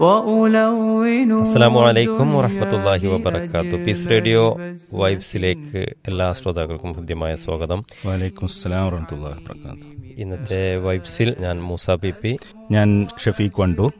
അസ്സാം വലൈക്കും വറഹമത്തല്ലാഹി വബർക്കാത്തു പീസ് റേഡിയോ വൈബ്സിലേക്ക് എല്ലാ ശ്രോതാക്കൾക്കും ഹൃദ്യമായ സ്വാഗതം വലൈക്കും അസ്സലാം വറഹമത്തുള്ളാഹി വബറകാതുഹു ഇന്നത്തെ വൈബ്സിൽ ഞാൻ മൂസ പി പി ഞാൻ ഷഫീഖ് വണ്ടൂർ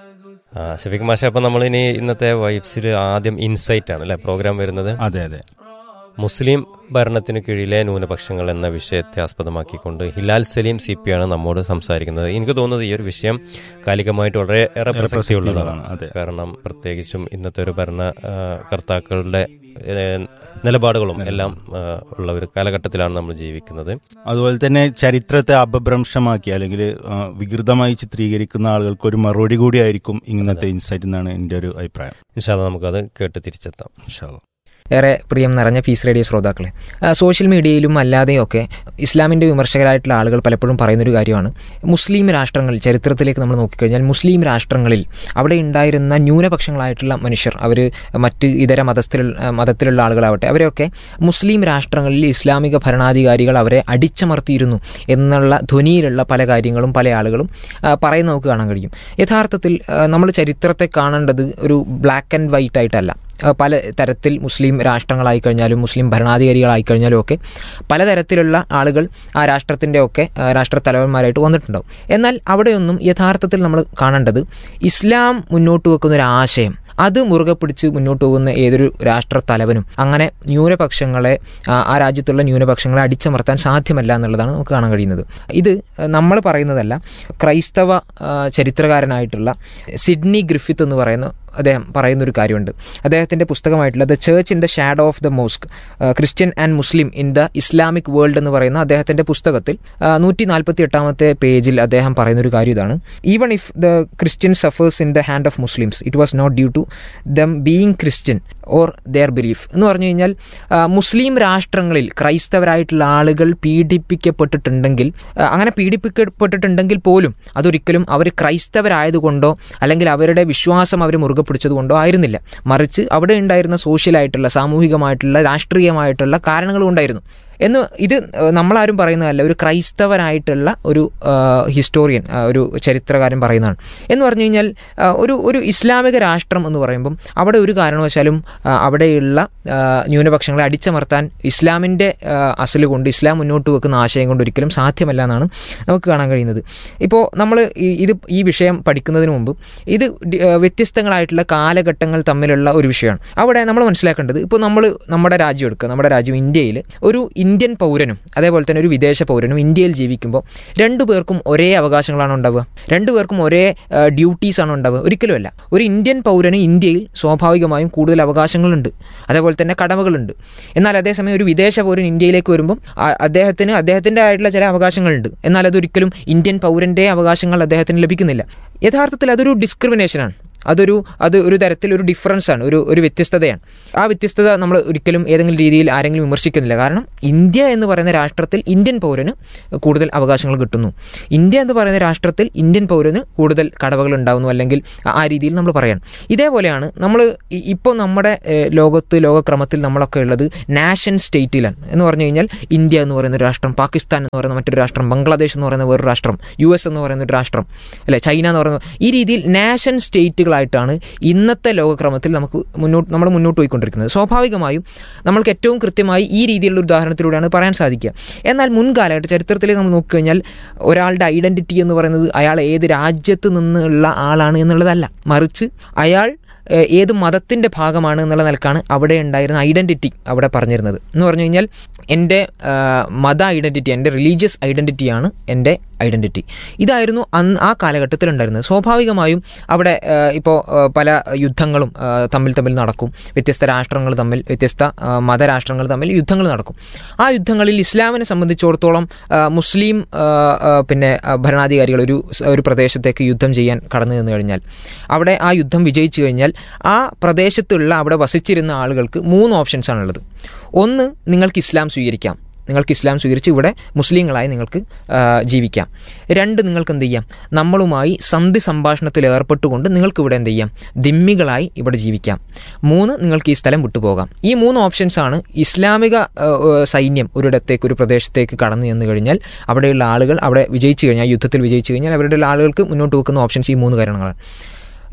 ആ, ഷഫീഖ് മാഷ അപ്പം നമ്മളിനി ഇന്നത്തെ വൈബ്സിൽ ആദ്യം ഇൻസൈറ്റ് ആണ് അല്ലെ പ്രോഗ്രാം വരുന്നത് അതെ അതെ മുസ്ലിം ഭരണത്തിന് കീഴിലെ ന്യൂനപക്ഷങ്ങൾ എന്ന വിഷയത്തെ ആസ്പദമാക്കിക്കൊണ്ട് ഹിലാൽ സലീം സി പി ആണ് നമ്മോട് സംസാരിക്കുന്നത് എനിക്ക് തോന്നുന്നത് ഈ ഒരു വിഷയം കാലികമായിട്ട് വളരെ ഏറെ പ്രസക്തിയുള്ളതാണ് അതെ. കാരണം പ്രത്യേകിച്ചും ഇന്നത്തെ ഒരു ഭരണ ആ, കർത്താക്കളുടെ ഏ, നിലപാടുകളും എല്ലാം ആ, ഉള്ള ഒരു കാലഘട്ടത്തിലാണ് നമ്മൾ ജീവിക്കുന്നത് അതുപോലെ തന്നെ ചരിത്രത്തെ അപഭ്രംശമാക്കി അല്ലെങ്കിൽ ആ, വികൃതമായി ചിത്രീകരിക്കുന്ന ആളുകൾക്ക് ഒരു മറുപടി കൂടിയായിരിക്കും ഇന്നത്തെ ഇൻസൈറ്റ് എന്നാണ് എൻ്റെ ഒരു അഭിപ്രായം ഇൻഷാല്ല നമുക്കത് കേട്ട് തിരിച്ചെത്താം ഇൻഷാ അല്ലാ. ഏറെ പ്രിയം നിറഞ്ഞ പീസ് റേഡിയോ ശ്രോതാക്കളെ ആ, സോഷ്യൽ മീഡിയയിലും അല്ലാതെയൊക്കെ ഇസ്ലാമിൻ്റെ വിമർശകരായിട്ടുള്ള ആളുകൾ പലപ്പോഴും പറയുന്നൊരു കാര്യമാണ് മുസ്ലിം രാഷ്ട്രങ്ങൾ ചരിത്രത്തിലേക്ക് നമ്മൾ നോക്കിക്കഴിഞ്ഞാൽ മുസ്ലിം രാഷ്ട്രങ്ങളിൽ അവിടെ ഉണ്ടായിരുന്ന ന്യൂനപക്ഷങ്ങളായിട്ടുള്ള മനുഷ്യർ അവർ മറ്റ് ഇതര മതസ്ഥിലുള്ള മതത്തിലുള്ള ആളുകളാവട്ടെ അവരെയൊക്കെ മുസ്ലിം രാഷ്ട്രങ്ങളിൽ ഇസ്ലാമിക ഭരണാധികാരികൾ അവരെ അടിച്ചമർത്തിയിരുന്നു എന്നുള്ള ധ്വനിയിലുള്ള പല കാര്യങ്ങളും പല ആളുകളും ആ, പറയുന്നത് നമുക്ക് കാണാൻ കഴിയും യഥാർത്ഥത്തിൽ നമ്മൾ ചരിത്രത്തെ കാണേണ്ടത് ഒരു ബ്ലാക്ക് ആൻഡ് വൈറ്റ് ആയിട്ടല്ല ആ, പല തരത്തിൽ മുസ്ലിം രാഷ്ട്രങ്ങളായി കഴിഞ്ഞാലും മുസ്ലിം ഭരണാധികാരികളായി കഴിഞ്ഞാലും ഒക്കെ പലതരത്തിലുള്ള ആളുകൾ ആ രാഷ്ട്രത്തിൻ്റെ ഒക്കെ ആ, രാഷ്ട്ര തലവന്മാരായിട്ട് വന്നിട്ടുണ്ടാവും എന്നാൽ അവിടെയൊന്നും യഥാർത്ഥത്തിൽ നമ്മൾ കാണേണ്ടത് ഇസ്ലാം മുന്നോട്ട് വെക്കുന്ന ഒരു ആശയം അത് മുറുകെ പിടിച്ച് മുന്നോട്ട് പോകുന്ന ഏതൊരു രാഷ്ട്ര തലവനും അങ്ങനെ ന്യൂനപക്ഷങ്ങളെ ആ, ആ രാജ്യത്തുള്ള ന്യൂനപക്ഷങ്ങളെ അടിച്ചമർത്താൻ സാധ്യമല്ല എന്നുള്ളതാണ് നമുക്ക് കാണാൻ കഴിയുന്നത് ഇത് നമ്മൾ പറയുന്നതല്ല ക്രൈസ്തവ ആ, ചരിത്രകാരനായിട്ടുള്ള സിഡ്നി ഗ്രിഫിത്ത് എന്ന് പറയുന്ന അദ്ദേഹം പറയുന്ന ഒരു കാര്യമുണ്ട് അദ്ദേഹത്തിൻ്റെ പുസ്തകമായിട്ടുള്ള the church in the shadow of the mosque Christian and Muslim in the Islamic world എന്ന് പറയുന്ന അദ്ദേഹത്തിൻ്റെ പുസ്തകത്തിൽ നൂറ്റി നാൽപ്പത്തി എട്ടാമത്തെ പേജിൽ അദ്ദേഹം പറയുന്ന ഒരു കാര്യം ഇതാണ് even if the Christian suffers in the hand of Muslims it was not due to them being Christian or their belief എന്ന് പറഞ്ഞു കഴിഞ്ഞാൽ ആ, മുസ്ലിം രാഷ്ട്രങ്ങളിൽ ക്രൈസ്തവരായിട്ടുള്ള ആളുകൾ പീഡിപ്പിക്കപ്പെട്ടിട്ടുണ്ടെങ്കിൽ ആ, അങ്ങനെ പീഡിപ്പിക്കപ്പെട്ടിട്ടുണ്ടെങ്കിൽ പോലും അതൊരിക്കലും അവർ ക്രൈസ്തവരായതുകൊണ്ടോ അല്ലെങ്കിൽ അവരുടെ വിശ്വാസം അവർ മുറുകെ പിടിച്ചതുകൊണ്ടോ ആയിരുന്നില്ല മറിച്ച് അവിടെ ഉണ്ടായിരുന്ന സോഷ്യലായിട്ടുള്ള സാമൂഹികമായിട്ടുള്ള രാഷ്ട്രീയമായിട്ടുള്ള കാരണങ്ങളും ഉണ്ടായിരുന്നു എന്ന് ഇത് ഏഹ്, നമ്മളാരും പറയുന്നതല്ല ഒരു ക്രൈസ്തവനായിട്ടുള്ള ഒരു ഏഹ്, ഹിസ്റ്റോറിയൻ ആ, ഒരു ചരിത്രകാരൻ പറയുന്നതാണ് എന്ന് പറഞ്ഞു കഴിഞ്ഞാൽ ആ, ഒരു ഒരു ഇസ്ലാമിക രാഷ്ട്രം എന്ന് പറയുമ്പം അവിടെ ഒരു കാരണവശാലും ആ, അവിടെയുള്ള ആ, ന്യൂനപക്ഷങ്ങളെ അടിച്ചമർത്താൻ ഇസ്ലാമിൻ്റെ അസല് കൊണ്ട് ഇസ്ലാം മുന്നോട്ട് വെക്കുന്ന ആശയം കൊണ്ട് ഒരിക്കലും സാധ്യമല്ല എന്നാണ് നമുക്ക് കാണാൻ കഴിയുന്നത് ഇപ്പോൾ നമ്മൾ ഇത് ഈ വിഷയം പഠിക്കുന്നതിന് മുമ്പ് ഇത് ഡി- ആ, വ്യത്യസ്തങ്ങളായിട്ടുള്ള കാലഘട്ടങ്ങൾ തമ്മിലുള്ള ഒരു വിഷയമാണ് അവിടെ നമ്മൾ മനസ്സിലാക്കേണ്ടത് ഇപ്പോൾ നമ്മൾ നമ്മുടെ രാജ്യം എടുക്കുക നമ്മുടെ രാജ്യം ഇന്ത്യയിൽ ഒരു ഇന്ത്യൻ പൗരനും അതേപോലെ തന്നെ ഒരു വിദേശ പൗരനും ഇന്ത്യയിൽ ജീവിക്കുമ്പോൾ രണ്ടു പേർക്കും ഒരേ അവകാശങ്ങളാണ് ഉണ്ടാവുക രണ്ടു പേർക്കും ഒരേ ഡ്യൂട്ടീസ് ആണ് ഉണ്ടാവുക ഒരിക്കലുമല്ല ഒരു ഇന്ത്യൻ പൗരന് ഇന്ത്യയിൽ സ്വാഭാവികമായും കൂടുതൽ അവകാശങ്ങളുണ്ട് അതേപോലെ തന്നെ കടമകളുണ്ട് എന്നാൽ അതേസമയം ഒരു വിദേശ പൗരൻ ഇന്ത്യയിലേക്ക് വരുമ്പം ആ- അദ്ദേഹത്തിന് അദ്ദേഹത്തിൻ്റെ ആയിട്ടുള്ള ചില അവകാശങ്ങളുണ്ട് എന്നാൽ അതൊരിക്കലും ഇന്ത്യൻ പൗരൻ്റെ അവകാശങ്ങൾ അദ്ദേഹത്തിന് ലഭിക്കുന്നില്ല യഥാർത്ഥത്തിൽ അതൊരു ഡിസ്ക്രിമിനേഷനാണ് അതൊരു അത് ഒരു തരത്തിൽ ഒരു ഡിഫറൻസ് ആണ് ഒരു ഒരു വ്യത്യസ്തതയാണ് ആ വ്യത്യസ്തത നമ്മൾ ഒരിക്കലും ഏതെങ്കിലും രീതിയിൽ ആരെങ്കിലും വിമർശിക്കുന്നില്ല കാരണം ഇന്ത്യ എന്ന് പറയുന്ന രാഷ്ട്രത്തിൽ ഇന്ത്യൻ പൗരന് കൂടുതൽ അവകാശങ്ങൾ കിട്ടുന്നു ഇന്ത്യ എന്ന് പറയുന്ന രാഷ്ട്രത്തിൽ ഇന്ത്യൻ പൗരന് കൂടുതൽ കടവകൾ ഉണ്ടാകുന്നു അല്ലെങ്കിൽ ആ- ആ രീതിയിൽ നമ്മൾ പറയണം ഇതേപോലെയാണ് നമ്മൾ ഇപ്പോൾ നമ്മുടെ ഏഹ്, ലോകത്ത് ലോകക്രമത്തിൽ നമ്മളൊക്കെ ഉള്ളത് നാഷൻ സ്റ്റേറ്റിലാണ് എന്ന് പറഞ്ഞു കഴിഞ്ഞാൽ ഇന്ത്യ എന്ന് പറയുന്ന ഒരു രാഷ്ട്രം പാകിസ്ഥാൻ എന്ന് പറയുന്ന മറ്റൊരു രാഷ്ട്രം ബംഗ്ലാദേശ് എന്ന് പറയുന്ന വേറൊരു രാഷ്ട്രം യു എസ് എന്ന് പറയുന്ന ഒരു രാഷ്ട്രം അല്ലെ ചൈന എന്ന് പറയുന്ന ഈ രീതിയിൽ നാഷൻ സ്റ്റേറ്റുകളായിട്ടാണ് ഇന്നത്തെ ലോകക്രമത്തിൽ നമുക്ക് മുന്നോട്ട് നമ്മൾ മുന്നോട്ട് പോയിക്കൊണ്ടിരിക്കുന്നത് സ്വാഭാവികമായും നമ്മൾക്ക് ഏറ്റവും കൃത്യമായി ഈ രീതിയിലുള്ള ഒരു ഉദാഹരണത്തിലൂടെയാണ് പറയാൻ സാധിക്കുക എന്നാൽ മുൻകാലമായിട്ട് ചരിത്രത്തിലേക്ക് നമ്മൾ നോക്കിക്കഴിഞ്ഞാൽ ഒരാളുടെ ഐഡൻറ്റിറ്റി എന്ന് പറയുന്നത് അയാൾ ഏത് രാജ്യത്ത് നിന്നുള്ള ആളാണ് എന്നുള്ളതല്ല മറിച്ച് അയാൾ ഏഹ്, ഏത് മതത്തിൻ്റെ ഭാഗമാണ് എന്നുള്ള നിലക്കാണ് അവിടെ ഉണ്ടായിരുന്ന ഐഡൻറ്റിറ്റി അവിടെ പറഞ്ഞിരുന്നത് എന്ന് പറഞ്ഞു കഴിഞ്ഞാൽ എൻ്റെ ആഹ്, മത ഐഡൻറ്റിറ്റി എൻ്റെ റിലീജിയസ് ഐഡൻറ്റിറ്റിയാണ് എൻ്റെ ഐഡൻറ്റിറ്റി ഇതായിരുന്നു അന്ന് ആ കാലഘട്ടത്തിൽ ഉണ്ടായിരുന്നത് സ്വാഭാവികമായും അവിടെ ഇപ്പോൾ പല യുദ്ധങ്ങളും ആ, തമ്മിൽ തമ്മിൽ നടക്കും വ്യത്യസ്ത രാഷ്ട്രങ്ങൾ തമ്മിൽ വ്യത്യസ്ത ആ, മതരാഷ്ട്രങ്ങൾ തമ്മിൽ യുദ്ധങ്ങൾ നടക്കും ആ യുദ്ധങ്ങളിൽ ഇസ്ലാമിനെ സംബന്ധിച്ചിടത്തോളം ആ, മുസ്ലിം ആ, ആ, പിന്നെ ആ, ഭരണാധികാരികൾ ഒരു സ് ഒരു പ്രദേശത്തേക്ക് യുദ്ധം ചെയ്യാൻ കടന്നു നിന്ന് കഴിഞ്ഞാൽ അവിടെ ആ യുദ്ധം വിജയിച്ചു കഴിഞ്ഞാൽ ആ പ്രദേശത്തുള്ള അവിടെ വസിച്ചിരുന്ന ആളുകൾക്ക് മൂന്ന് ഓപ്ഷൻസ് ആണുള്ളത് ഒന്ന് നിങ്ങൾക്ക് ഇസ്ലാം സ്വീകരിക്കാം നിങ്ങൾക്ക് ഇസ്ലാം സ്വീകരിച്ച് ഇവിടെ മുസ്ലിങ്ങളായി നിങ്ങൾക്ക് ആ, ജീവിക്കാം രണ്ട് നിങ്ങൾക്ക് എന്ത് ചെയ്യാം നമ്മളുമായി സന്ധി സംഭാഷണത്തിൽ ഏർപ്പെട്ടുകൊണ്ട് നിങ്ങൾക്ക് ഇവിടെ എന്ത് ചെയ്യാം ദിമ്മികളായി ഇവിടെ ജീവിക്കാം മൂന്ന് നിങ്ങൾക്ക് ഈ സ്ഥലം വിട്ടുപോകാം ഈ മൂന്ന് ഓപ്ഷൻസ് ആണ് ഇസ്ലാമിക ആ, ആ, സൈന്യം ഒരിടത്തേക്ക് ഒരു പ്രദേശത്തേക്ക് കടന്നു ചെന്ന് കഴിഞ്ഞാൽ അവിടെയുള്ള ആളുകൾ അവിടെ വിജയിച്ചു കഴിഞ്ഞാൽ യുദ്ധത്തിൽ വിജയിച്ചു കഴിഞ്ഞാൽ അവരുടെ ആളുകൾക്ക് മുന്നോട്ട് വെക്കുന്ന ഓപ്ഷൻസ് ഈ മൂന്ന് കാര്യങ്ങളാണ്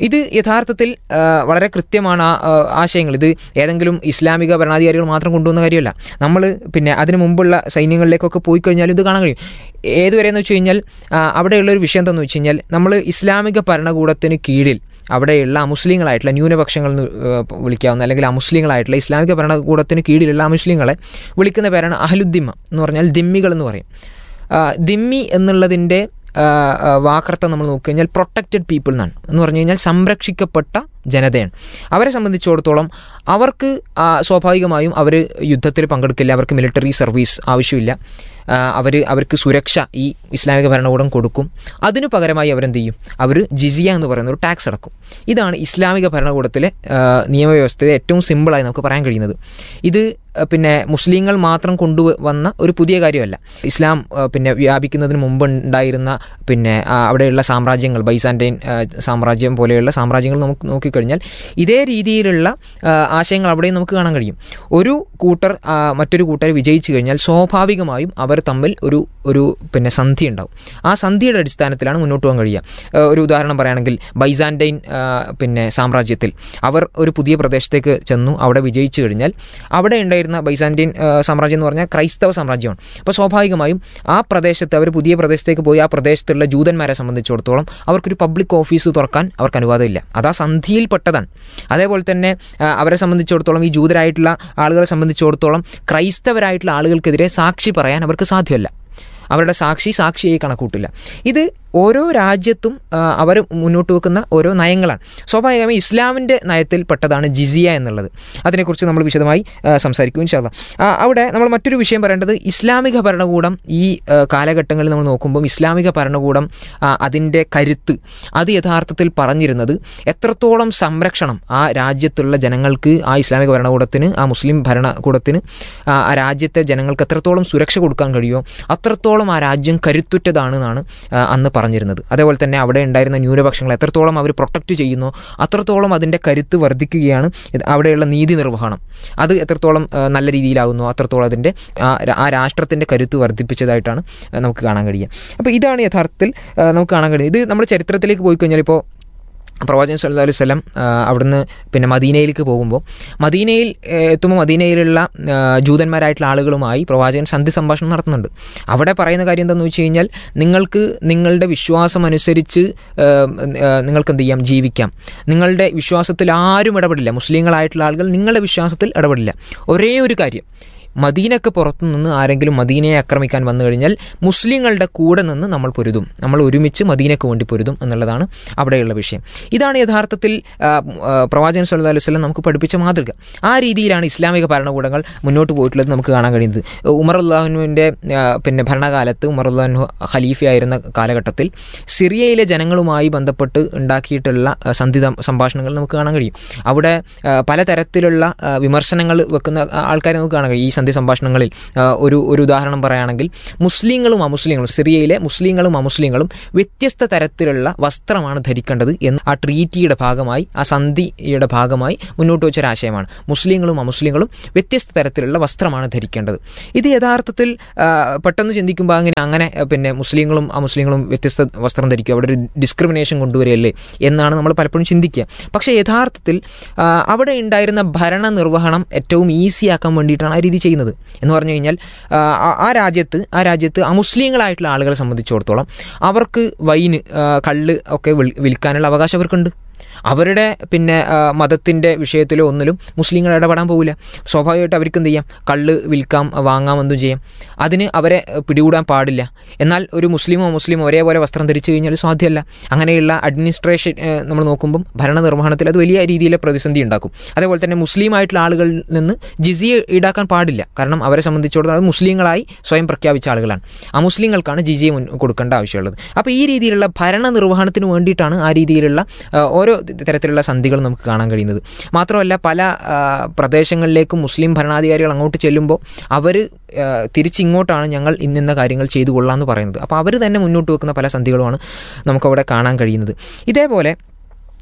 ഇത് യഥാർത്ഥത്തിൽ ആ, വളരെ കൃത്യമാണ് ആ ആ, ആശയങ്ങൾ ഇത് ഏതെങ്കിലും ഇസ്ലാമിക ഭരണാധികാരികൾ മാത്രം കൊണ്ടുവന്ന കാര്യമല്ല നമ്മൾ പിന്നെ അതിനു മുമ്പുള്ള സൈന്യങ്ങളിലേക്കൊക്കെ പോയി കഴിഞ്ഞാൽ ഇത് കാണാൻ കഴിയും ഏതുവരെയെന്ന് വെച്ച് കഴിഞ്ഞാൽ ആ, അവിടെയുള്ള ഒരു വിഷയം എന്താണെന്ന് വെച്ച് കഴിഞ്ഞാൽ നമ്മൾ ഇസ്ലാമിക ഭരണകൂടത്തിന് കീഴിൽ അവിടെയുള്ള അമുസ്ലിങ്ങളായിട്ടുള്ള ന്യൂനപക്ഷങ്ങൾ എന്ന് ഏഹ്, വിളിക്കാവുന്ന അല്ലെങ്കിൽ അമുസ്ലിങ്ങളായിട്ടുള്ള ഇസ്ലാമിക ഭരണകൂടത്തിന് കീഴിലുള്ള അമുസ്ലിങ്ങളെ വിളിക്കുന്ന പേരാണ് അഹ്ലുദ്ദിമ എന്ന് പറഞ്ഞാൽ ദിമ്മികൾ എന്ന് പറയും ആ, ദിമ്മി എന്നുള്ളതിൻ്റെ ആ, ആ, വാക്കർത്ഥം നമ്മൾ നോക്കിക്കഴിഞ്ഞാൽ പ്രൊട്ടക്റ്റഡ് പീപ്പിൾ എന്നാണ് എന്ന് പറഞ്ഞു കഴിഞ്ഞാൽ സംരക്ഷിക്കപ്പെട്ട ജനതയാണ് അവരെ സംബന്ധിച്ചിടത്തോളം അവർക്ക് ആ, സ്വാഭാവികമായും അവർ യുദ്ധത്തിൽ പങ്കെടുക്കില്ല അവർക്ക് മിലിറ്ററി സർവീസ് ആവശ്യമില്ല അവർ അവർക്ക് സുരക്ഷ ഈ ഇസ്ലാമിക ഭരണകൂടം കൊടുക്കും അതിനു പകരമായി അവരെന്ത് ചെയ്യും അവർ ജിസിയ എന്ന് പറയുന്ന ഒരു ടാക്സ് അടക്കും ഇതാണ് ഇസ്ലാമിക ഭരണകൂടത്തിലെ ആ, നിയമവ്യവസ്ഥയെ ഏറ്റവും സിമ്പിളായി നമുക്ക് പറയാൻ കഴിയുന്നത് ഇത് ആ, പിന്നെ മുസ്ലിങ്ങൾ മാത്രം കൊണ്ടുവന്ന ഒരു പുതിയ കാര്യമല്ല ഇസ്ലാം ആ, പിന്നെ വ്യാപിക്കുന്നതിന് മുമ്പ് ഉണ്ടായിരുന്ന പിന്നെ ആ, അവിടെയുള്ള സാമ്രാജ്യങ്ങൾ ബൈസാൻറ്റൈൻ ആ, സാമ്രാജ്യം പോലെയുള്ള സാമ്രാജ്യങ്ങൾ നമുക്ക് നോക്കിക്കഴിഞ്ഞാൽ ഇതേ രീതിയിലുള്ള ആ, ആശയങ്ങൾ അവിടെയും നമുക്ക് കാണാൻ കഴിയും ഒരു കൂട്ടർ ആ, മറ്റൊരു കൂട്ടർ വിജയിച്ചു കഴിഞ്ഞാൽ സ്വാഭാവികമായും അവർ തമ്മിൽ ഒരു ഒരു പിന്നെ സന്ധി ഉണ്ടാവും ആ സന്ധിയുടെ അടിസ്ഥാനത്തിലാണ് മുന്നോട്ട് പോകാൻ കഴിയുക ആ, ഒരു ഉദാഹരണം പറയുകയാണെങ്കിൽ ബൈസാൻറ്റൈൻ ആ, പിന്നെ സാമ്രാജ്യത്തിൽ അവർ ഒരു പുതിയ പ്രദേശത്തേക്ക് ചെന്നു അവിടെ വിജയിച്ചു കഴിഞ്ഞാൽ അവിടെ ഉണ്ടായിരുന്ന ബൈസാൻറ്റൈൻ ആ, സാമ്രാജ്യം എന്ന് പറഞ്ഞാൽ ക്രൈസ്തവ സാമ്രാജ്യമാണ് അപ്പോൾ സ്വാഭാവികമായും ആ പ്രദേശത്ത് അവർ പുതിയ പ്രദേശത്തേക്ക് പോയി ആ പ്രദേശത്തുള്ള ജൂതന്മാരെ സംബന്ധിച്ചിടത്തോളം അവർക്കൊരു പബ്ലിക് ഓഫീസ് തുറക്കാൻ അവർക്ക് അനുവാദമില്ല അത് ആ സന്ധിയിൽപ്പെട്ടതാണ് അതേപോലെ തന്നെ ആ, അവരെ സംബന്ധിച്ചിടത്തോളം ഈ ജൂതരായിട്ടുള്ള ആളുകളെ സംബന്ധിച്ചിടത്തോളം ക്രൈസ്തവരായിട്ടുള്ള ആളുകൾക്കെതിരെ സാക്ഷി പറയാൻ അവർക്ക് സാധ്യമല്ല അവരുടെ സാക്ഷി സാക്ഷിയായി കണക്കൂട്ടില്ല ഇത് ഓരോ രാജ്യത്തും അവർ മുന്നോട്ട് വെക്കുന്ന ഓരോ നയങ്ങളാണ് സ്വാഭാവികമായും ഇസ്ലാമിൻ്റെ നയത്തിൽ പെട്ടതാണ് ജിസിയ എന്നുള്ളത് അതിനെക്കുറിച്ച് നമ്മൾ വിശദമായി ആ, സംസാരിക്കും ഇൻഷാല്ല അവിടെ നമ്മൾ മറ്റൊരു വിഷയം പറയേണ്ടത് ഇസ്ലാമിക ഭരണകൂടം ഈ ആ, കാലഘട്ടങ്ങളിൽ നമ്മൾ നോക്കുമ്പോൾ ഇസ്ലാമിക ഭരണകൂടം ആ, അതിൻ്റെ കരുത്ത് അത് യഥാർത്ഥത്തിൽ പറഞ്ഞിരുന്നത് എത്രത്തോളം സംരക്ഷണം ആ രാജ്യത്തുള്ള ജനങ്ങൾക്ക് ആ ഇസ്ലാമിക ഭരണകൂടത്തിന് ആ മുസ്ലിം ഭരണകൂടത്തിന് ആ ആ രാജ്യത്തെ ജനങ്ങൾക്ക് എത്രത്തോളം സുരക്ഷ കൊടുക്കാൻ കഴിയുമോ അത്രത്തോളം ആ രാജ്യം കരുത്തുറ്റതാണ് എന്നാണ് ആ, അന്ന് പറഞ്ഞിരുന്നത് അതേപോലെ തന്നെ അവിടെ ഉണ്ടായിരുന്ന ന്യൂനപക്ഷങ്ങൾ എത്രത്തോളം അവർ പ്രൊട്ടക്റ്റ് ചെയ്യുന്നോ അത്രത്തോളം അതിൻ്റെ കരുത്ത് വർദ്ധിക്കുകയാണ് ഇത് അവിടെയുള്ള നീതി നിർവഹണം അത് എത്രത്തോളം ആ, നല്ല രീതിയിലാകുന്നു അത്രത്തോളം അതിൻ്റെ ആ രാ- ആ രാഷ്ട്രത്തിൻ്റെ കരുത്ത് വർദ്ധിപ്പിച്ചതായിട്ടാണ് ആ, നമുക്ക് കാണാൻ കഴിയുക അപ്പോൾ ഇതാണ് യഥാർത്ഥത്തിൽ ആ, നമുക്ക് കാണാൻ കഴിയുന്നത് ഇത് നമ്മൾ ചരിത്രത്തിലേക്ക് പോയി കഴിഞ്ഞാൽ ഇപ്പോൾ പ്രവാചകൻ സല്ലല്ലാഹു അലൈഹി വസല്ലം ആ, അവിടുന്ന് പിന്നെ മദീനയിലേക്ക് പോകുമ്പോൾ മദീനയിൽ ഏ, എത്തുമ്പോൾ മദീനയിലുള്ള ആ, ജൂതന്മാരായിട്ടുള്ള ആളുകളുമായി പ്രവാചകൻ സന്ധി സംഭാഷണം നടത്തുന്നുണ്ട് അവിടെ പറയുന്ന കാര്യം എന്താണെന്ന് വെച്ച് കഴിഞ്ഞാൽ നിങ്ങൾക്ക് നിങ്ങളുടെ വിശ്വാസം അനുസരിച്ച് ആ, ആ, നിങ്ങൾക്ക് എന്ത് ചെയ്യാം ജീവിക്കാം നിങ്ങളുടെ വിശ്വാസത്തിൽ ആരും ഇടപെടില്ല മുസ്ലിങ്ങളായിട്ടുള്ള ആളുകൾ നിങ്ങളുടെ വിശ്വാസത്തിൽ ഇടപെടില്ല ഒരേ ഒരു കാര്യം മദീനക്ക് പുറത്തു നിന്ന് ആരെങ്കിലും മദീനയെ ആക്രമിക്കാൻ വന്നു കഴിഞ്ഞാൽ മുസ്ലിങ്ങളുടെ കൂടെ നിന്ന് നമ്മൾ പൊരുതും നമ്മൾ ഒരുമിച്ച് മദീനക്ക് വേണ്ടി പൊരുതും എന്നുള്ളതാണ് അവിടെയുള്ള വിഷയം ഇതാണ് യഥാർത്ഥത്തിൽ ആ, ആ, പ്രവാചകൻ സല്ലല്ലാഹു അലൈഹി വസല്ലം നമുക്ക് പഠിപ്പിച്ച മാതൃക ആ രീതിയിലാണ് ഇസ്ലാമിക ഭരണകൂടങ്ങൾ മുന്നോട്ട് പോയിട്ടുള്ളത് നമുക്ക് കാണാൻ കഴിയുന്നത് ഉമർ അള്ളാഹുവിൻ്റെ പിന്നെ ഭരണകാലത്ത് ഉമർ അള്ളാഹു ഖലീഫയായിരുന്ന കാലഘട്ടത്തിൽ സിറിയയിലെ ജനങ്ങളുമായി ബന്ധപ്പെട്ട് ഉണ്ടാക്കിയിട്ടുള്ള ആ, സന്ധി സം- സംഭാഷണങ്ങൾ നമുക്ക് കാണാൻ കഴിയും അവിടെ ആ, പലതരത്തിലുള്ള ആ, വിമർശനങ്ങൾ വെക്കുന്ന ആ, ആൾക്കാരെ നമുക്ക് കാണാൻ കഴിയും ഈ സന്ധി സംഭാഷണങ്ങളിൽ ആ, ഒരു ഒരു ഉദാഹരണം പറയുകയാണെങ്കിൽ മുസ്ലിങ്ങളും അമുസ്ലിങ്ങളും സിറിയയിലെ മുസ്ലിങ്ങളും അമുസ്ലിങ്ങളും വ്യത്യസ്ത തരത്തിലുള്ള വസ്ത്രമാണ് ധരിക്കേണ്ടത് എന്ന് ആ ട്രീറ്റിയുടെ ഭാഗമായി ആ സന്ധിയുടെ ഭാഗമായി മുന്നോട്ട് വെച്ചൊരാശയമാണ് മുസ്ലിങ്ങളും അമുസ്ലിങ്ങളും വ്യത്യസ്ത തരത്തിലുള്ള വസ്ത്രമാണ് ധരിക്കേണ്ടത് ഇത് യഥാർത്ഥത്തിൽ ആ, പെട്ടെന്ന് ചിന്തിക്കുമ്പോൾ അങ്ങനെ അങ്ങനെ ആ, പിന്നെ മുസ്ലിങ്ങളും അമുസ്ലിങ്ങളും വ്യത്യസ്ത വസ്ത്രം ധരിക്കുക അവിടെ ഒരു ഡിസ്ക്രിമിനേഷൻ കൊണ്ടുവരികയല്ലേ എന്നാണ് നമ്മൾ പലപ്പോഴും ചിന്തിക്കുക പക്ഷേ യഥാർത്ഥത്തിൽ ആ, അവിടെ ഉണ്ടായിരുന്ന ഭരണ നിർവഹണം ഏറ്റവും ഈസി ആക്കാൻ വേണ്ടിയിട്ടാണ് ആ രീതി ചെയ്യുന്നത് എന്ന് പറഞ്ഞു കഴിഞ്ഞാൽ ആ, ആ- ആ രാജ്യത്ത് ആ രാജ്യത്ത് അമുസ്ലിങ്ങളായിട്ടുള്ള ആളുകളെ സംബന്ധിച്ചിടത്തോളം അവർക്ക് വൈന് ആ, കള്ള് ഒക്കെ വിൽ- വിൽക്കാനുള്ള അവകാശം അവർക്കുണ്ട് അവരുടെ പിന്നെ മതത്തിൻ്റെ വിഷയത്തിലോ ഒന്നിലും മുസ്ലിങ്ങൾ ഇടപെടാൻ പോകില്ല സ്വാഭാവികമായിട്ട് അവർക്ക് എന്ത് ചെയ്യാം കള്ള് വിൽക്കാം വാങ്ങാം എന്തും ചെയ്യാം അതിന് അവരെ പിടികൂടാൻ പാടില്ല എന്നാൽ ഒരു മുസ്ലിമോ മുസ്ലിമോ ഒരേപോലെ വസ്ത്രം ധരിച്ചു കഴിഞ്ഞാൽ സാധ്യമല്ല അങ്ങനെയുള്ള അഡ്മിനിസ്ട്രേഷൻ ഏഹ്, നമ്മൾ നോക്കുമ്പം ഭരണ നിർവഹണത്തിൽ അത് വലിയ രീതിയിലെ പ്രതിസന്ധി ഉണ്ടാക്കും അതേപോലെ തന്നെ മുസ്ലിം ആയിട്ടുള്ള ആളുകളിൽ നിന്ന് ജിസിയ ഈടാക്കാൻ പാടില്ല കാരണം അവരെ സംബന്ധിച്ചിടത്തോളം അവർ മുസ്ലിങ്ങളായി സ്വയം പ്രഖ്യാപിച്ച ആളുകളാണ് അമുസ്ലിങ്ങൾക്കാണ് ജിസിയ മുൻ കൊടുക്കേണ്ട ആവശ്യമുള്ളത് അപ്പോൾ ഈ രീതിയിലുള്ള ഭരണ നിർവഹണത്തിന് വേണ്ടിയിട്ടാണ് ആ രീതിയിലുള്ള ആ, ഓരോ തരത്തിലുള്ള സന്ധികൾ നമുക്ക് കാണാൻ കഴിയുന്നത് മാത്രമല്ല പല ആ, പ്രദേശങ്ങളിലേക്കും മുസ്ലിം ഭരണാധികാരികൾ അങ്ങോട്ട് ചെല്ലുമ്പോൾ അവർ തിരിച്ചിങ്ങോട്ടാണ് ഞങ്ങൾ ഇന്നിന്ന കാര്യങ്ങൾ ചെയ്തു കൊള്ളാമെന്ന് പറയുന്നത് അപ്പോൾ അവർ തന്നെ മുന്നോട്ട് വെക്കുന്ന പല സന്ധികളുമാണ് നമുക്കവിടെ കാണാൻ കഴിയുന്നത് ഇതേപോലെ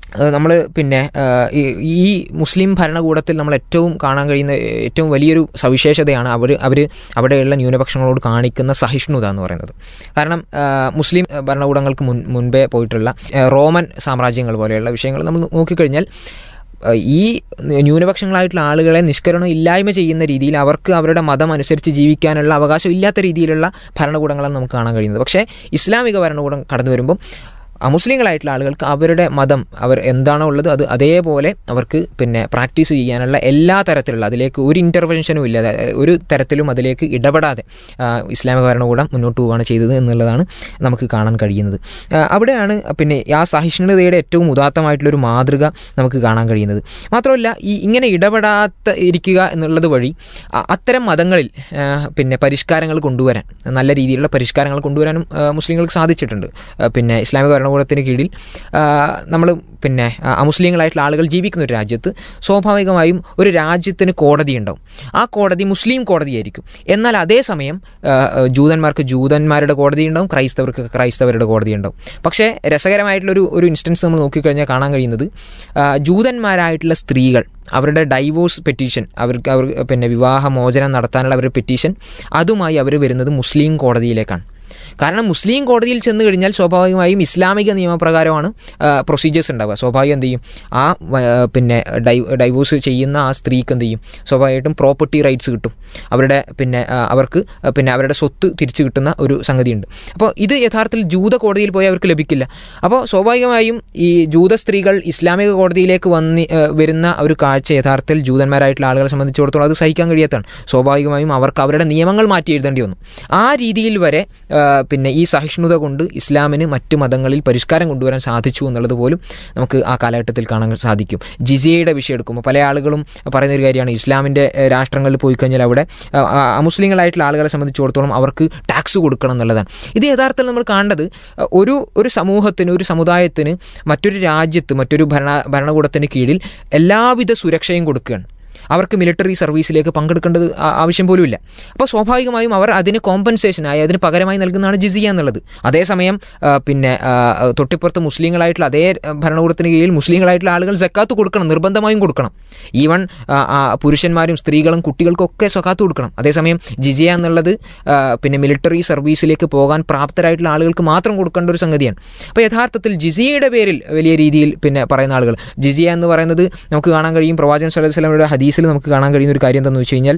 നമ്മൾ പിന്നെ ആ, ഈ- ഈ മുസ്ലിം ഭരണകൂടത്തിൽ നമ്മൾ ഏറ്റവും കാണാൻ കഴിയുന്ന ഏറ്റവും വലിയൊരു സവിശേഷതയാണ് അവർ അവർ അവിടെയുള്ള ന്യൂനപക്ഷങ്ങളോട് കാണിക്കുന്ന സഹിഷ്ണുത എന്ന് പറയുന്നത് കാരണം ആ, മുസ്ലിം ഭരണകൂടങ്ങൾക്ക് മുൻ മുൻപേ പോയിട്ടുള്ള ആ, റോമൻ സാമ്രാജ്യങ്ങൾ പോലെയുള്ള വിഷയങ്ങൾ നമ്മൾ നോക്കിക്കഴിഞ്ഞാൽ ആ, ഈ ന്യൂനപക്ഷങ്ങളായിട്ടുള്ള ആളുകളെ നിഷ്കരണം ഇല്ലായ്മ ചെയ്യുന്ന രീതിയിൽ അവർക്ക് അവരുടെ മതം അനുസരിച്ച് ജീവിക്കാനുള്ള അവകാശം ഇല്ലാത്ത രീതിയിലുള്ള ഭരണകൂടങ്ങളാണ് നമുക്ക് കാണാൻ കഴിയുന്നത് പക്ഷേ ഇസ്ലാമിക ഭരണകൂടം കടന്നു വരുമ്പം അമുസ്ലിങ്ങളായിട്ടുള്ള ആളുകൾക്ക് അവരുടെ മതം അവർ എന്താണോ ഉള്ളത് അത് അതേപോലെ അവർക്ക് പിന്നെ പ്രാക്ടീസ് ചെയ്യാനുള്ള എല്ലാ തരത്തിലുള്ള അതിലേക്ക് ഒരു ഇൻ്റർവെൻഷനും ഇല്ല അതായത് ഒരു തരത്തിലും അതിലേക്ക് ഇടപെടാതെ ആ, ഇസ്ലാമിക ഭരണകൂടം മുന്നോട്ട് പോവുകയാണ് ചെയ്തത് എന്നുള്ളതാണ് നമുക്ക് കാണാൻ കഴിയുന്നത് ആ, അവിടെയാണ് പിന്നെ ആ സഹിഷ്ണുതയുടെ ഏറ്റവും ഉദാത്തമായിട്ടുള്ളൊരു മാതൃക നമുക്ക് കാണാൻ കഴിയുന്നത് മാത്രമല്ല ഈ ഇങ്ങനെ ഇടപെടാത്ത ഇരിക്കുക എന്നുള്ളത് വഴി അ- അത്തരം മതങ്ങളിൽ ആ, പിന്നെ പരിഷ്കാരങ്ങൾ കൊണ്ടുവരാൻ നല്ല രീതിയിലുള്ള പരിഷ്കാരങ്ങൾ കൊണ്ടുവരാനും ആ, മുസ്ലിങ്ങൾക്ക് സാധിച്ചിട്ടുണ്ട് ആ, പിന്നെ ഇസ്ലാമിക ഭരണകൂടത്തിന് കീഴിൽ നമ്മൾ പിന്നെ ആ, അമുസ്ലിങ്ങളായിട്ടുള്ള ആളുകൾ ജീവിക്കുന്ന ഒരു രാജ്യത്ത് സ്വാഭാവികമായും ഒരു രാജ്യത്തിന് കോടതി ഉണ്ടാവും ആ കോടതി മുസ്ലിം കോടതിയായിരിക്കും എന്നാൽ അതേസമയം ആ, ആ, ജൂതന്മാർക്ക് ജൂതന്മാരുടെ കോടതി ഉണ്ടാവും ക്രൈസ്തവർക്ക് ക്രൈസ്തവരുടെ കോടതി ഉണ്ടാവും പക്ഷേ രസകരമായിട്ടുള്ളൊരു ഒരു ഇൻസ്റ്റൻസ് നമ്മൾ നോക്കിക്കഴിഞ്ഞാൽ കാണാൻ കഴിയുന്നത് ആ, ജൂതന്മാരായിട്ടുള്ള സ്ത്രീകൾ അവരുടെ ഡൈവോഴ്സ് പെറ്റീഷൻ അവർക്ക് അവർ പിന്നെ വിവാഹമോചനം നടത്താനുള്ള അവരുടെ പെറ്റീഷൻ അതുമായി അവർ വരുന്നത് മുസ്ലിം കോടതിയിലേക്കാണ് കാരണം മുസ്ലിം കോടതിയിൽ ചെന്ന് കഴിഞ്ഞാൽ സ്വാഭാവികമായും ഇസ്ലാമിക നിയമപ്രകാരമാണ് പ്രൊസീജിയേഴ്സ് ഉണ്ടാവുക സ്വാഭാവികം എന്ത് ചെയ്യും ആ വ- പിന്നെ ഡൈ ഡൈവോഴ്സ് ചെയ്യുന്ന ആ സ്ത്രീക്ക് എന്ത് ചെയ്യും സ്വാഭാവികമായിട്ടും പ്രോപ്പർട്ടി റൈറ്റ്സ് കിട്ടും അവരുടെ പിന്നെ ആ, അവർക്ക് പിന്നെ അവരുടെ സ്വത്ത് തിരിച്ചു കിട്ടുന്ന ഒരു സംഗതിയുണ്ട് അപ്പോൾ ഇത് യഥാർത്ഥത്തിൽ ജൂത കോടതിയിൽ പോയി അവർക്ക് ലഭിക്കില്ല അപ്പോൾ സ്വാഭാവികമായും ഈ ജൂത സ്ത്രീകൾ ഇസ്ലാമിക കോടതിയിലേക്ക് വന്നി ആ, വരുന്ന ഒരു കാഴ്ച യഥാർത്ഥത്തിൽ ജൂതന്മാരായിട്ടുള്ള ആളുകളെ സംബന്ധിച്ചിടത്തോളം അത് സഹിക്കാൻ കഴിയാത്തതാണ് സ്വാഭാവികമായും അവർക്ക് അവരുടെ നിയമങ്ങൾ മാറ്റി എഴുതേണ്ടി വന്നു ആ രീതിയിൽ വരെ ആ, പിന്നെ ഈ സഹിഷ്ണുത കൊണ്ട് ഇസ്ലാമിന് മറ്റ് മതങ്ങളിൽ പരിഷ്കാരം കൊണ്ടുവരാൻ സാധിച്ചു എന്നുള്ളത് പോലും നമുക്ക് ആ കാലഘട്ടത്തിൽ കാണാൻ സാധിക്കും ജിസിയയുടെ വിഷയം എടുക്കുമ്പോൾ പല ആളുകളും പറയുന്ന ഒരു കാര്യമാണ് ഇസ്ലാമിൻ്റെ ഏഹ്, രാഷ്ട്രങ്ങളിൽ പോയി കഴിഞ്ഞാൽ അവിടെ ആ, ആ, അമുസ്ലിങ്ങളായിട്ടുള്ള ആളുകളെ സംബന്ധിച്ചിടത്തോളം അവർക്ക് ടാക്സ് കൊടുക്കണം എന്നുള്ളതാണ് ഇത് യഥാർത്ഥത്തിൽ നമ്മൾ കാണേണ്ടത് ആ, ഒരു ഒരു സമൂഹത്തിന് ഒരു സമുദായത്തിന് മറ്റൊരു രാജ്യത്ത് മറ്റൊരു ഭരണ ഭരണകൂടത്തിന് കീഴിൽ എല്ലാവിധ സുരക്ഷയും കൊടുക്കുകയാണ് അവർക്ക് മിലിറ്ററി സർവീസിലേക്ക് പങ്കെടുക്കേണ്ടത് ആ- ആവശ്യം പോലുമില്ല അപ്പോൾ സ്വാഭാവികമായും അവർ അതിന് കോമ്പൻസേഷനായി അതിന് പകരമായി നൽകുന്നതാണ് ജിസിയ എന്നുള്ളത് അതേസമയം ആ, പിന്നെ ആ, തൊട്ടിപ്പുറത്ത് മുസ്ലിങ്ങളായിട്ടുള്ള അതേ ഭരണകൂടത്തിന് കീഴിൽ മുസ്ലിങ്ങളായിട്ടുള്ള ആളുകൾ സക്കാത്ത് കൊടുക്കണം നിർബന്ധമായും കൊടുക്കണം ഈവൻ ആ, ആ, പുരുഷന്മാരും സ്ത്രീകളും കുട്ടികൾക്കൊക്കെ സക്കാത്ത് കൊടുക്കണം അതേസമയം ജിസിയ എന്നുള്ളത് ആ, പിന്നെ മിലിറ്ററി സർവീസിലേക്ക് പോകാൻ പ്രാപ്തരായിട്ടുള്ള ആളുകൾക്ക് മാത്രം കൊടുക്കേണ്ട ഒരു സംഗതിയാണ് അപ്പോൾ യഥാർത്ഥത്തിൽ ജിസിയയുടെ പേരിൽ വലിയ രീതിയിൽ പിന്നെ പറയുന്ന ആളുകൾ ജിസിയ എന്ന് പറയുന്നത് നമുക്ക് കാണാൻ കഴിയും പ്രവാചകൻ സല്ലല്ലാഹു അലൈഹി വസല്ലമയുടെ ഹദീസിൽ നമുക്ക് കാണാൻ കഴിയുന്ന ഒരു കാര്യം എന്താണെന്ന് വെച്ച് കഴിഞ്ഞാൽ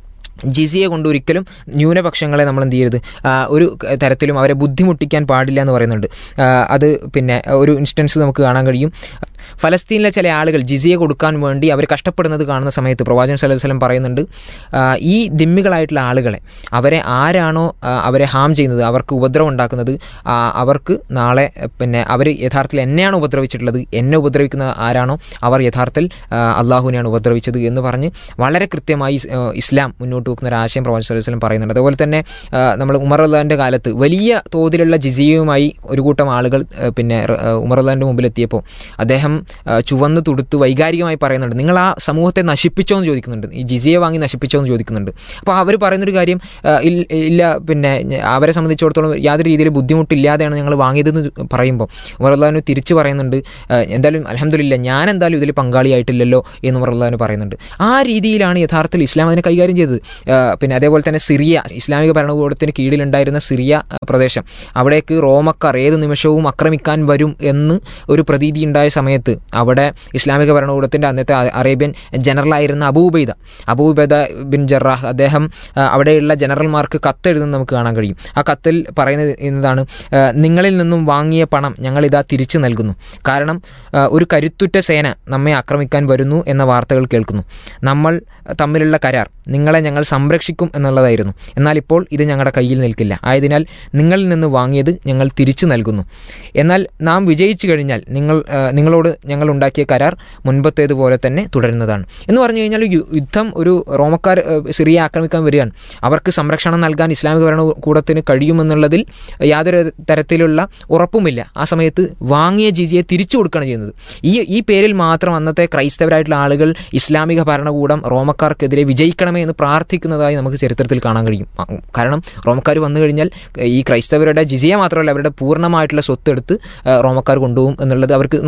ജിസിയെ കൊണ്ട് ഒരിക്കലും ന്യൂനപക്ഷങ്ങളെ നമ്മൾ എന്ത് ചെയ്യരുത് ആ, ഒരു തരത്തിലും അവരെ ബുദ്ധിമുട്ടിക്കാൻ പാടില്ല എന്ന് പറയുന്നുണ്ട് ആ, അത് പിന്നെ ഒരു ഇൻസ്റ്റൻസ് നമുക്ക് കാണാൻ കഴിയും ഫലസ്തീനിലെ ചില ആളുകൾ ജിസിയെ കൊടുക്കാൻ വേണ്ടി അവർ കഷ്ടപ്പെടുന്നത് കാണുന്ന സമയത്ത് പ്രവാചകൻ സല്ലല്ലാഹു അലൈഹി വസല്ലം പറയുന്നുണ്ട് ആ, ഈ ദിമ്മികളായിട്ടുള്ള ആളുകളെ അവരെ ആരാണോ ആ, അവരെ ഹാം ചെയ്യുന്നത് അവർക്ക് ഉപദ്രവം ഉണ്ടാക്കുന്നത് ആ, അവർക്ക് നാളെ പിന്നെ അവർ യഥാർത്ഥത്തിൽ എന്നെയാണ് ഉപദ്രവിച്ചിട്ടുള്ളത് എന്നെ ഉപദ്രവിക്കുന്ന ആരാണോ അവർ യഥാർത്ഥത്തിൽ ആ, അള്ളാഹുവിനെയാണ് ഉപദ്രവിച്ചത് എന്ന് പറഞ്ഞ് വളരെ കൃത്യമായി ഇസ്- ആ, ഇസ്ലാം മുന്നോട്ട് വെക്കുന്ന ഒരു ആശയം പ്രവാചകൻ സല്ലല്ലാഹു അലൈഹി വസല്ലം പറയുന്നുണ്ട് അതുപോലെ തന്നെ ആ, നമ്മൾ ഉമർ അള്ളാഹിൻ്റെ കാലത്ത് വലിയ തോതിലുള്ള ജിസിയയുമായി ഒരു കൂട്ടം ആളുകൾ ആ, പിന്നെ റ- ആ, ഉമർ അള്ളാഹിൻ്റെ മുമ്പിൽ എത്തിയപ്പോൾ അദ്ദേഹം ആ, ചുവന്ന് തുടുത്ത് വൈകാരികമായി പറയുന്നുണ്ട് നിങ്ങൾ ആ സമൂഹത്തെ നശിപ്പിച്ചോ എന്ന് ചോദിക്കുന്നുണ്ട് ഈ ജിസിയെ വാങ്ങി നശിപ്പിച്ചോ എന്ന് ചോദിക്കുന്നുണ്ട് അപ്പോൾ അവർ പറയുന്നൊരു കാര്യം ആ, ഇൽ- ഇല്ല പിന്നെ ഞ- അവരെ സംബന്ധിച്ചിടത്തോളം യാതൊരു രീതിയിൽ ബുദ്ധിമുട്ടില്ലാതെയാണ് ഞങ്ങൾ വാങ്ങിയതെന്ന് പറയുമ്പോൾ ഉമർ അള്ളാഹിന് തിരിച്ചു പറയുന്നുണ്ട് ആ, എന്തായാലും അലഹമില്ല ഞാൻ എന്തായാലും ഇതിൽ പങ്കാളിയായിട്ടില്ലല്ലോ എന്ന് ഉമർ അള്ളാഹിന് പറയുന്നുണ്ട് ആ രീതിയിലാണ് യഥാർത്ഥത്തിൽ ഇസ്ലാം അതിനെ കൈകാര്യം ചെയ്തത് ആ, പിന്നെ അതേപോലെ തന്നെ സിറിയ ഇസ്ലാമിക ഭരണകൂടത്തിന് കീഴിലുണ്ടായിരുന്ന സിറിയ ആ, പ്രദേശം അവിടേക്ക് റോമക്കാർ ഏത് നിമിഷവും ആക്രമിക്കാൻ വരും എന്ന് ഒരു പ്രതീതി ഉണ്ടായ സമയത്ത് അവിടെ ഇസ്ലാമിക ഭരണകൂടത്തിൻ്റെ അന്നത്തെ അ- അറേബ്യൻ ജനറലായിരുന്ന അബൂബൈദ അബൂബൈദ ബിൻ ജറാഹ് അദ്ദേഹം ആ, അവിടെയുള്ള ജനറൽമാർക്ക് കത്തെഴുതുന്നത് നമുക്ക് കാണാൻ കഴിയും ആ കത്തിൽ പറയുന്നത് എന്നതാണ് ആ, നിങ്ങളിൽ നിന്നും വാങ്ങിയ പണം ഞങ്ങളിതാ തിരിച്ചു നൽകുന്നു കാരണം ആ, ഒരു കരുത്തുറ്റ സേന നമ്മെ ആക്രമിക്കാൻ വരുന്നു എന്ന വാർത്തകൾ കേൾക്കുന്നു നമ്മൾ തമ്മിലുള്ള കരാർ നിങ്ങളെ ഞങ്ങൾ സംരക്ഷിക്കും എന്നുള്ളതായിരുന്നു എന്നാൽ ഇപ്പോൾ ഇത് ഞങ്ങളുടെ കയ്യിൽ നിൽക്കില്ല ആയതിനാൽ നിങ്ങളിൽ നിന്ന് വാങ്ങിയത് ഞങ്ങൾ തിരിച്ചു നൽകുന്നു എന്നാൽ നാം വിജയിച്ചു കഴിഞ്ഞാൽ നിങ്ങൾ ആ, നിങ്ങളോട് ഞങ്ങൾ ഉണ്ടാക്കിയ കരാർ മുൻപത്തേതുപോലെ തന്നെ തുടരുന്നതാണ് എന്ന് പറഞ്ഞു കഴിഞ്ഞാൽ യു- യുദ്ധം ഒരു റോമക്കാർ ആ, സിറിയ ആക്രമിക്കാൻ വരികയാണ് അവർക്ക് സംരക്ഷണം നൽകാൻ ഇസ്ലാമിക ഭരണകൂടത്തിന് കഴിയുമെന്നുള്ളതിൽ യാതൊരു തരത്തിലുള്ള ഉറപ്പുമില്ല ആ സമയത്ത് വാങ്ങിയ ജിജിയെ തിരിച്ചു കൊടുക്കുകയാണ് ചെയ്യുന്നത് ഈ ഈ പേരിൽ മാത്രം അന്നത്തെ ക്രൈസ്തവരായിട്ടുള്ള ആളുകൾ ഇസ്ലാമിക ഭരണകൂടം റോമക്കാർക്കെതിരെ വിജയിക്കണമേ എന്ന് പ്രാർത്ഥിക്കുന്നതായി നമുക്ക് ചരിത്രത്തിൽ കാണാൻ കഴിയും ആ, കാരണം റോമക്കാർ വന്നു കഴിഞ്ഞാൽ ഈ ക്രൈസ്തവരുടെ ജിസിയ മാത്രമല്ല അവരുടെ പൂർണ്ണമായിട്ടുള്ള സ്വത്ത് എടുത്ത് ആ, റോമക്കാർ കൊണ്ടുപോകും എന്നുള്ളത് അവർക്ക് നന്നായി അറിയാം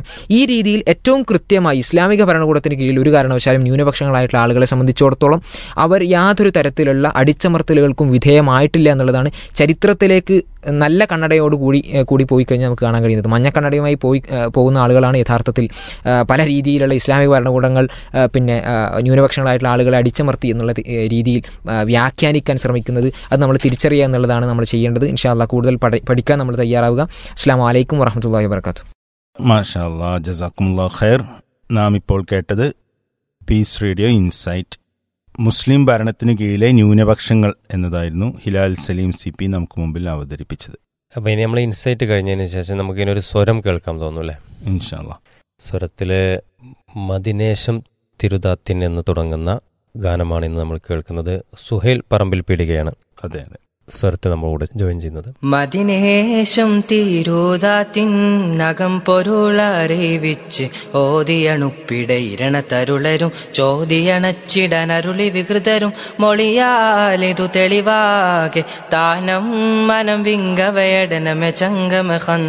ഈ രീതിയിൽ ഏറ്റവും കൃത്യമായി ഇസ്ലാമിക ഭരണകൂടത്തിന് കീഴിൽ ഒരു കാരണവശാലും ന്യൂനപക്ഷങ്ങളായിട്ടുള്ള ആളുകളെ സംബന്ധിച്ചിടത്തോളം അവർ യാതൊരു തരത്തിലുള്ള അടിച്ചമർത്തലുകൾക്കും വിധേയമായിട്ടില്ല എന്നുള്ളതാണ് ചരിത്രത്തിലേക്ക് നല്ല കണ്ണടയോട് കൂടി ഏഹ്, കൂടി പോയി കഴിഞ്ഞാൽ നമുക്ക് കാണാൻ കഴിയുന്നത് മഞ്ഞ കണ്ണടയുമായി പോയി ഏഹ്, പോകുന്ന ആളുകളാണ് യഥാർത്ഥത്തിൽ ഏഹ്, പല രീതിയിലുള്ള ഇസ്ലാമിക ഭരണകൂടങ്ങൾ ഏഹ്, പിന്നെ ഏഹ്, ന്യൂനപക്ഷങ്ങളായിട്ടുള്ള ആളുകളെ അടിച്ചമർത്തി എന്നുള്ള തി- ഏഹ്, രീതിയിൽ ഏഹ്, വ്യാഖ്യാനിക്കാൻ ശ്രമിക്കുന്നത് അത് നമ്മൾ തിരിച്ചറിയുക എന്നുള്ളതാണ് നമ്മൾ ചെയ്യേണ്ടത് ഇൻഷാല്ല കൂടുതൽ പഠി- പഠിക്കാൻ നമ്മൾ തയ്യാറാവുക അസ്സാം വലൈക്കും വറഹമത്തല്ലാ വാബർക്കാത്തു മാഷാ അല്ലാ ജസാക്കുമുല്ലാ ഖൈർ നാം ഇപ്പോൾ കേട്ടത് പീസ് റേഡിയോ ഇൻസൈറ്റ് മുസ്ലിം ഭരണത്തിന് കീഴിലെ ന്യൂനപക്ഷങ്ങൾ എന്നതായിരുന്നു ഹിലാൽ സലീം സി പി നമുക്ക് മുമ്പിൽ അവതരിപ്പിച്ചത് അപ്പോൾ ഇനി നമ്മൾ ഇൻസൈറ്റ് കഴിഞ്ഞതിന് ശേഷം നമുക്ക് ഇനി ഒരു സ്വരം കേൾക്കാൻ തോന്നും അല്ലേ ഇൻഷാല്ല സ്വരത്തിലെ മദിനേശം തിരുതാത്തിൻ എന്ന് തുടങ്ങുന്ന ഗാനമാണ് ഇന്ന് നമ്മൾ കേൾക്കുന്നത് സുഹേൽ പറമ്പിൽ പീടികയാണ് അതെ അതെ സ്വരത്തെ നമ്മളോട് ജോയിൻ ചെയ്യുന്നത് മദിനേശം തീരൂതാത്തിനകം പൊരുളറിവിച്ച് ഓതിയണുപ്പിടയിരണ തരുളരും ചോദിയണച്ചിടനരുളി വികൃതരും മൊളിയാലിതു തെളിവാകെ താനം മനം വിങ്കവയടനമെ ചങ്കമ